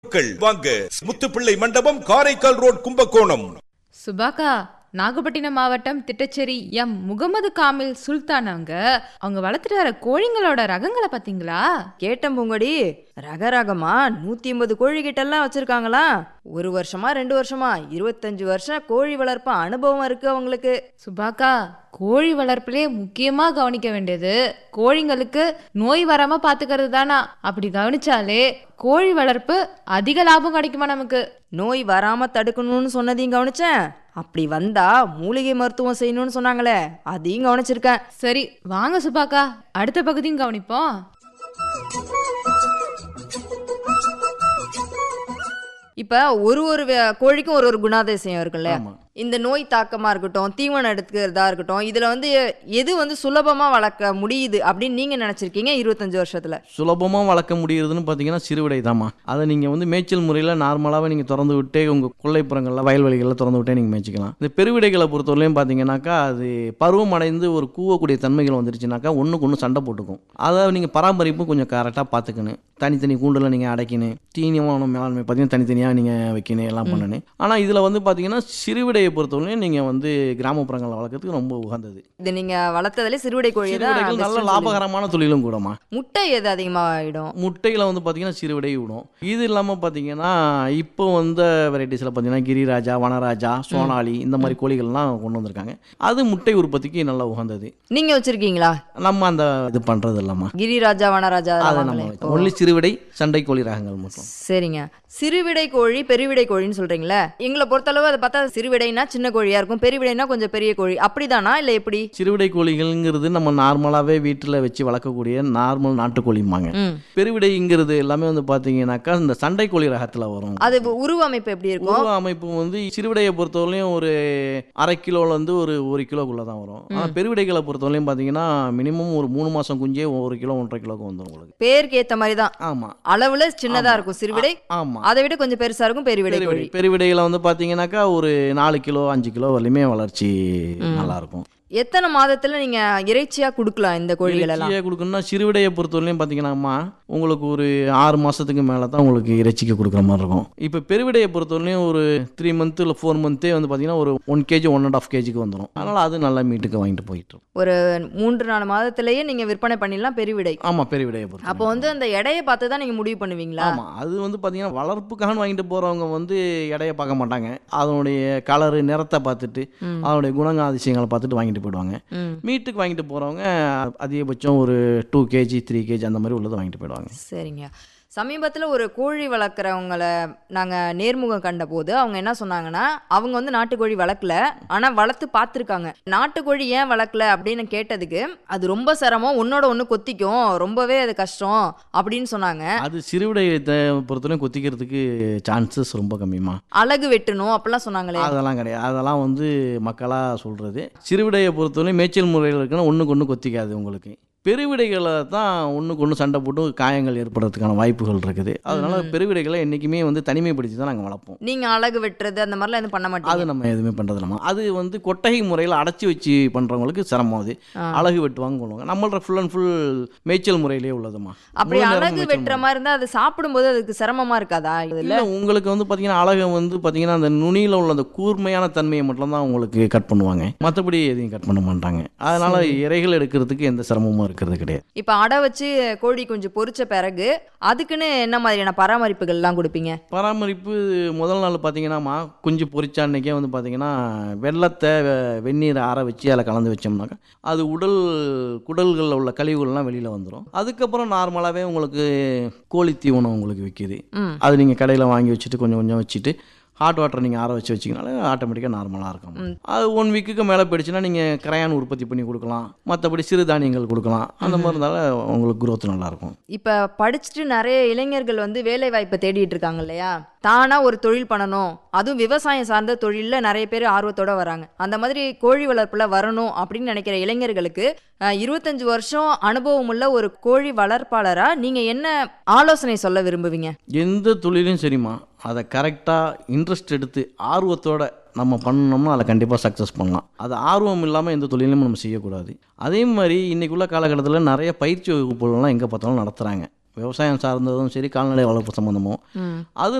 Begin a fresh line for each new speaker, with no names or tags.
பொருட்கள் வாங்க முத்துப்பிள்ளை மண்டபம் காரைக்கால் ரோட் கும்பகோணம்
சுபாக்கா நாகப்பட்டினம் மாவட்டம் திட்டச்சேரி எம் முகமது காமில் சுல்தான் அவங்க அவங்க வளர்த்துட்டு வர கோழிங்களோட ரகங்களை பாத்தீங்களா
கேட்டேன் பூங்கொடி ரக ரகமா நூத்தி ஐம்பது கோழி கிட்ட எல்லாம் வச்சிருக்காங்களா ஒரு வருஷமா ரெண்டு வருஷமா இருபத்தஞ்சு வருஷம் கோழி வளர்ப்பு அனுபவம் இருக்கு அவங்களுக்கு
சுபாக்கா கோழி வளர்ப்பிலே முக்கியமா கவனிக்க வேண்டியது கோழிங்களுக்கு நோய் வராம பாத்துக்கிறது தானா அப்படி கவனிச்சாலே கோழி வளர்ப்பு அதிக லாபம் கிடைக்குமா நமக்கு
நோய் வராம தடுக்கணும்னு சொன்னதையும் கவனிச்சேன் அப்படி வந்தா மூலிகை மருத்துவம் செய்யணும்னு சொன்னாங்களே அதையும் கவனிச்சிருக்கேன்
சரி வாங்க சுபாக்கா அடுத்த பகுதியும் கவனிப்போம்
இப்ப ஒரு ஒரு வே- கோழிக்கும் ஒரு ஒரு குணாதிசயம் இருக்குல்ல
ஆமா.
இந்த நோய் தாக்கமா இருக்கட்டும் தீவனம் எடுக்கிறதா இருக்கட்டும் இதுல வந்து எது வந்து சுலபமா வளர்க்க முடியுது அப்படின்னு நீங்க நினைச்சிருக்கீங்க இருபத்தஞ்சு வருஷத்துல
சுலபமாக வளர்க்க முடியுறதுன்னு பார்த்தீங்கன்னா சிறுவிடை தாம்மா அதை நீங்கள் வந்து மேய்ச்சல் முறையில் நார்மலாகவே நீங்கள் திறந்து விட்டே உங்கள் கொல்லைப்புறங்களில் வயல்வெளிகளில் திறந்து விட்டே நீங்கள் மேய்ச்சிக்கலாம் இந்த பெருவிடைகளை பொறுத்தவரையிலையும் பார்த்தீங்கன்னாக்கா அது பருவம் அடைந்து ஒரு கூவக்கூடிய தன்மைகள் வந்துருச்சுனாக்கா ஒன்றுக்கு ஒன்று சண்டை போட்டுக்கும் அதை நீங்கள் பராமரிப்பும் கொஞ்சம் கரெக்டாக பார்த்துக்கணும் தனித்தனி கூண்டில் நீங்கள் அடைக்கணும் தீனியமான மேலாண்மை பார்த்தீங்கன்னா தனித்தனியாக நீங்கள் வைக்கணும் எல்லாம் பண்ணணும் ஆனால் இதில் வந்து பார்த்தீங்கன்னா சிறுவிடையை பொறுத்தவரையும் நீங்கள் வந்து கிராமப்புறங்களில் வளர்க்கறதுக்கு ரொம்ப உகந்தது
இது நீங்க வளர்த்ததுல சிறுவிடை கோழி தான்
சிறுவிடைகள்
best
நல்ல
ன்னு சொல்லுவீங்க.
லாபகரமான தொழிலும் கூடமா
முட்டை எது அதிகமா ஆயிடும்
முட்டைகளை வந்து பார்த்தீங்கன்னா சிறுவிடை விடும் இது இல்லாமல் பார்த்தீங்கன்னா இப்போ வந்த வெரைட்டிஸில் பார்த்தீங்கன்னா கிரிராஜா வனராஜா சோனாலி இந்த மாதிரி கோழிகள்லாம் கொண்டு வந்திருக்காங்க அது முட்டை உற்பத்திக்கு நல்லா உகந்தது
நீங்க வச்சிருக்கீங்களா
நம்ம அந்த இது பண்ணுறது இல்லைம்மா
கிரிராஜா வனராஜா
அதை
அதெல்லாம்
நம்ம
வாங்கலையா?
ஒன்லி சிறுவிடை சண்டை கோழி ரகங்கள் மட்டும்
சரிங்க சிறுவிடை கோழி பெருவிடை கோழின்னு சொல்றீங்களே எங்களை பொறுத்தளவு அதை பார்த்தா சிறுவிடைனா சின்ன கோழியா இருக்கும் பெருவிடைனா கொஞ்சம் பெரிய கோழி அப்படிதானா இல்ல எப்படி
சிறுவிடை கோழிகள்ங்கிறது நம்ம நார்மலாகவே வீட்டில் வச்சு வளர்க்கக்கூடிய நார்மல் நாட்டுக்கோழிம்பாங்க
ம்.
பெருவிடைங்கிறது எல்லாமே வந்து பார்த்தீங்கன்னாக்கா இந்த சண்டை கோழி ரகத்தில் வரும்
அது உருவ அமைப்பு எப்படி இருக்கும்
உருவ அமைப்பு வந்து சிறுவிடையை பொறுத்தவரையிலையும் ஒரு அரை கிலோல இருந்து ஒரு ஒரு கிலோக்குள்ள தான் வரும் ஆனால் பெருவிடைகளை பொறுத்தவரையிலும் பார்த்தீங்கன்னா மினிமம் ஒரு மூணு மாசம் குஞ்சே ஒரு கிலோ ஒன்றரை கிலோக்கு வந்துடும் உங்களுக்கு
பேருக்கு ஏத்த மாதிரி தான்
ஆமா
அளவுல சின்னதா
ஆமா.
இருக்கும் சிறுவிடை
ஆமா
அதை விட கொஞ்சம் பெருசா இருக்கும் பெருவிடை கோழி
பெருவிடை பெருவிடைகளை வந்து பார்த்தீங்கன்னாக்கா ஒரு நாலு கிலோ அஞ்சு கிலோ வரலையுமே வளர்ச்சி நல்லா இருக்கும்
எத்தனை மாதத்துல நீங்க இறைச்சியா கொடுக்கலாம் இந்த கோழிகள் எல்லாம்
இறைச்சியை கொடுக்கணும்னா சிறுவிடையை பொறுத்தவரையிலும் பார்த்தீங்கன்னாம்மா உங்களுக்கு ஒரு ஆறு மாதத்துக்கு மேலே தான் உங்களுக்கு இறைச்சிக்கு கொடுக்குற மாதிரி இருக்கும் இப்போ பெருவிடையை பொறுத்தவரையிலும் ஒரு த்ரீ மந்த்து இல்லை ஃபோர் மந்த்தே வந்து பார்த்தீங்கன்னா ஒரு one KG one and half கேஜிக்கு வந்துடும் அதனால் அது நல்லா மீட்டுக்கு வாங்கிட்டு போயிட்டு இருக்கும்.
ஒரு மூன்று நாலு மாதத்திலேயே நீங்க விற்பனை பண்ணிடலாம் பெருவிடை
ஆமாம் பெருவிடையை பொறுத்த
அப்போ வந்து அந்த எடையை பார்த்து தான் நீங்க முடிவு பண்ணுவீங்களா
ஆமாம் அது வந்து பார்த்தீங்கன்னா வளர்ப்புக்காக வாங்கிட்டு போகிறவங்க வந்து எடையை பார்க்க மாட்டாங்க அதனுடைய கலரு நிறத்தை பார்த்துட்டு
ம்.
அதனுடைய குணங்காதிசயங்களை பார்த்துட்டு வாங்கிட்டு போயிடுவாங்க
ம்
மீட்டுக்கு வாங்கிட்டு போகிறவங்க அதிகபட்சம் ஒரு டூ கேஜி த்ரீ கேஜி அந்த மாதிரி உள்ளதை வாங்கிட்டு போயிடுவாங்க
சரிங்க சமீபத்தில் ஒரு கோழி வளர்க்குறவங்கள நாங்கள் நேர்முகம் கண்டபோது அவங்க என்ன சொன்னாங்கன்னா அவங்க வந்து நாட்டுக்கோழி வளர்க்கல ஆனால் வளர்த்து பார்த்துருக்காங்க நாட்டுக்கோழி ஏன் வளர்க்கல அப்படின்னு கேட்டதுக்கு அது ரொம்ப சிரமம் ஒன்னோட ஒன்று கொத்திக்கும் ரொம்பவே அது கஷ்டம் அப்படின்னு சொன்னாங்க
அது சிறுவிடையத்தை பொறுத்தவரைக்கும் கொத்திக்கிறதுக்கு சான்சஸ் ரொம்ப கம்மிமா
அழகு வெட்டணும் அப்படிலாம் சொன்னாங்களே
அதெல்லாம் கிடையாது அதெல்லாம் வந்து மக்களாக சொல்கிறது சிறுவிடையை பொறுத்தவரை மேய்ச்சல் முறையில் இருக்குன்னா ஒன்றுக்கு ஒன்று கொத்திக்காது உங்களுக்கு பெருவிடைகளை தான் ஒன்றுக்கு ஒன்று சண்டை போட்டு காயங்கள் ஏற்படுறதுக்கான வாய்ப்புகள் இருக்குது அதனால பெருவிடைகளை என்றைக்குமே வந்து தனிமைப்படுத்தி தான் நாங்கள் வளர்ப்போம்
நீங்க அழகு வெட்டுறது அந்த மாதிரிலாம் எதுவும் பண்ண
அது
மாட்டீங்க
நம்ம எதுவுமே பண்ணுறது இல்லைம்மா அது வந்து கொட்டகை முறையில் அடைச்சி வச்சு பண்ணுறவங்களுக்கு சிரமம் அது
ஆ.
அழகு வெட்டுவாங்க கொள்வாங்க நம்மளோட ஃபுல் அண்ட் ஃபுல் மேய்ச்சல் முறையிலே உள்ளதுமா
அப்படி
முழு நேரம்
அழகு
மேய்ச்சல்
வெட்டுற மாதிரி இருந்தால் அது சாப்பிடும்போது அதுக்கு சிரமமா இருக்காதா இதுல
இல்லை உங்களுக்கு வந்து பார்த்தீங்கன்னா அழகை வந்து பார்த்தீங்கன்னா அந்த நுனியில் உள்ள அந்த கூர்மையான தன்மையை மட்டும் தான் உங்களுக்கு கட் பண்ணுவாங்க மற்றபடி எதையும் கட் பண்ண மாட்டாங்க அதனால இறைகள் எடுக்கிறதுக்கு எந்த சிரமமும் இருக்கிறது கிடையாது
இப்போ அடை வச்சு கோழி கொஞ்சம் பொரிச்ச பிறகு அதுக்குன்னு என்ன மாதிரியான பராமரிப்புகள்லாம் கொடுப்பீங்க
பராமரிப்பு முதல் நாள் பார்த்தீங்கன்னாமா குஞ்சு பொரிச்ச அன்னைக்கே வந்து பார்த்தீங்கன்னா வெள்ளத்தை வெ- வெந்நீரை ஆற வச்சு அதில் கலந்து வச்சோம்னாக்கா அது உடல் குடல்களில் உள்ள கழிவுகள்லாம் வெளியில் வந்துடும் அதுக்கப்புறம் நார்மலாகவே உங்களுக்கு கோழி தீவனம் உங்களுக்கு விற்கிது
ம்
அது நீங்கள் கடையில் வாங்கி வச்சுட்டு கொஞ்சம் கொஞ்சம் வச்சுட்டு ஹாட் வாட்டர் நீங்கள் ஆற வச்சு வச்சிங்கனாலே ஆட்டோமேட்டிக்காக நார்மலாக இருக்கும்
ம்.
அது ஒன் வீக்குக்கு மேலே போயிடுச்சுன்னா நீங்கள் கரையான் உற்பத்தி பண்ணி கொடுக்கலாம் மற்றபடி சிறுதானியங்கள் கொடுக்கலாம் அந்த மாதிரி இருந்தாலும் உங்களுக்கு growth நல்லா இருக்கும்
இப்போ படிச்சுட்டு நிறைய இளைஞர்கள் வந்து வேலை வாய்ப்பை தேடிட்டு இருக்காங்க இல்லையா தானா ஒரு தொழில் பண்ணணும் அதுவும் விவசாயம் சார்ந்த தொழிலில் நிறைய பேர் ஆர்வத்தோட வராங்க அந்த மாதிரி கோழி வளர்ப்புல வரணும் அப்படின்னு நினைக்கிற இளைஞர்களுக்கு அஹ், இருபத்தஞ்சு வருஷம் அனுபவம் உள்ள ஒரு கோழி வளர்ப்பாளரா நீங்க என்ன ஆலோசனை சொல்ல விரும்புவீங்க
எந்த தொழிலும் சரிம்மா அதை கரெக்டாக இன்ட்ரெஸ்ட் எடுத்து ஆர்வத்தோட நம்ம பண்ணோம்னா அதில் கண்டிப்பாக சக்ஸஸ் பண்ணலாம் அது ஆர்வம் இல்லாமல் எந்த தொழிலும் நம்ம செய்யக்கூடாது அதே மாதிரி இன்றைக்குள்ள காலகட்டத்தில் நிறைய பயிற்சி வகுப்புகள்லாம் எங்கே பார்த்தாலும் நடத்துகிறாங்க விவசாயம் சார்ந்ததும் சரி கால்நடை வளர்ப்பு சம்மந்தமும்
ம்
அது